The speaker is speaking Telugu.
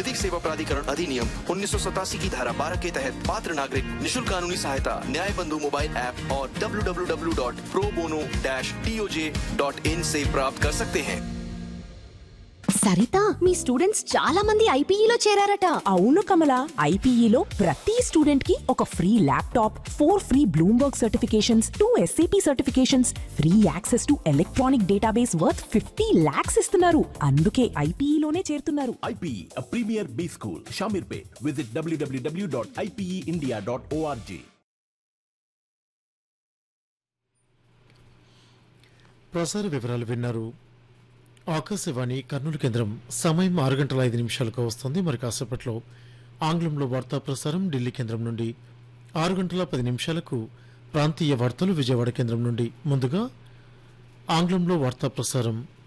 विधिक सेवा प्राधिकरण अधिनियम उन्नीस की धारा 12 के तहत पात्र नागरिक निशुल्क कानूनी सहायता न्याय बंधु मोबाइल ऐप और www.probono-toj.in से प्राप्त कर सकते हैं సరిత మీ స్టూడెంట్స్ చాలా మంది ఐపీఈలో చేరారట అవును కమల ఐపీఈలో ప్రతి స్టూడెంట్ కి ఒక free laptop four free Bloomberg certifications two SAP certifications free access to electronic database worth fifty lakhs ఇస్తున్నారు అందుకే ఐపీఈలోనే చేరుతున్నారు IPE, a premier B school, Shamirpet. Visit www.ipeindia.org. ప్రసార వివరాలు విన్నారు ఆకాశవాణి కర్నూలు కేంద్రం సమయం ఆరు గంటల ఐదు నిమిషాలకు వస్తుంది మరి కాసేపట్లో ఆంగ్లంలో వార్తా ప్రసారం ఢిల్లీ కేంద్రం నుండి ఆరు గంటల పది నిమిషాలకు ప్రాంతీయ వార్తలు విజయవాడ కేంద్రం నుండి ముందుగా ఆంగ్లంలో వార్తా ప్రసారం